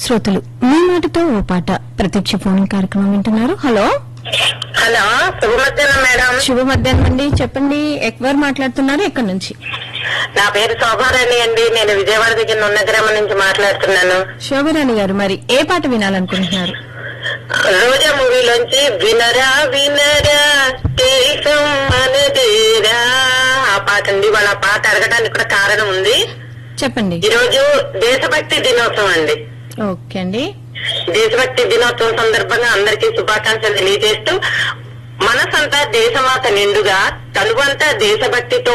శ్రోతలు మీ మాటతో ఓ పాట ప్రత్యక్ష ఫోన్ కార్యక్రమం వింటున్నారు హలో హలో శుభ మధ్యాహ్నం మేడం శుభ మధ్యాహ్నం అండి చెప్పండి ఎక్వర్ మాట్లాడుతున్నారు ఎక్కడి నుంచి నా పేరు శోభారాణి అండి నేను విజయవాడ దగ్గర నున్న గ్రామం నుంచి మాట్లాడుతున్నాను శోభరాణి గారు మరి ఏ పాట వినాలనుకుంటున్నారు రోజా మూవీలోంచి వినరా వినరా దేశం మనదేరా ఆ పాట అండి వాళ్ళ ఆ పాట అడగడానికి కూడా కారణం ఉంది చెప్పండి ఈ రోజు దేశభక్తి దినోత్సవం అండి ఓకే అండి దేశభక్తి దినోత్సవం సందర్భంగా అందరికీ శుభాకాంక్షలు తెలియజేస్తూ మనసంతా దేశమాత నిండుగా తనువంతా దేశభక్తితో